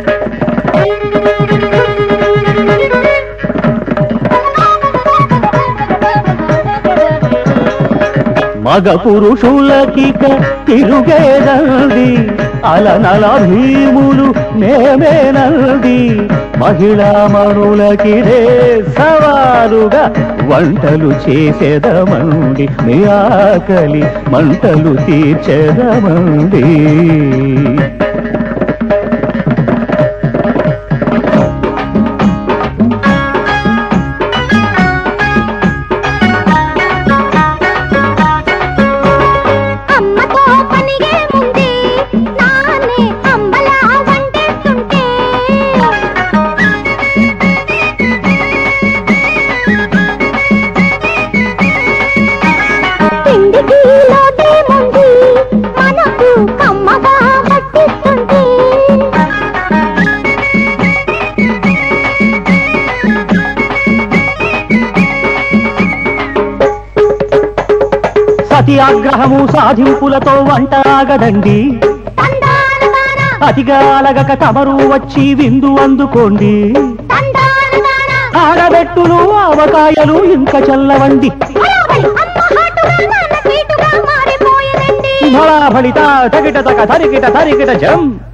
మగ పురుషులకిక తిరుగేదంది అలనల భీములు మేమేనంది మహిళా మనులకిదే సవాలుగా వంటలు చేసేదమండి మీ ఆకలి మంటలు తీర్చేదమండి అమ్మతో పనిగే ముందే నాన్నే అంబలా వండేస్తుంటే తిండికి లోటేముంది మనకు కమ్మగా పట్టిస్తుంటే సత్యాగ్రహము సాధింపులతో వంట ఆగదండి తండాలదానా అతిగా అలగక తమరు వచ్చి విందు అందుకోండి తండాలదానా ఆడబెట్టులు ఆవకాయలు ఇంకా చల్లవండి బరాబరి అమ్మ హాటుగా నాన్న స్వీటుగా మారిపోయేదండి ఫళిత తగిట తక తరికిట తరికిట జం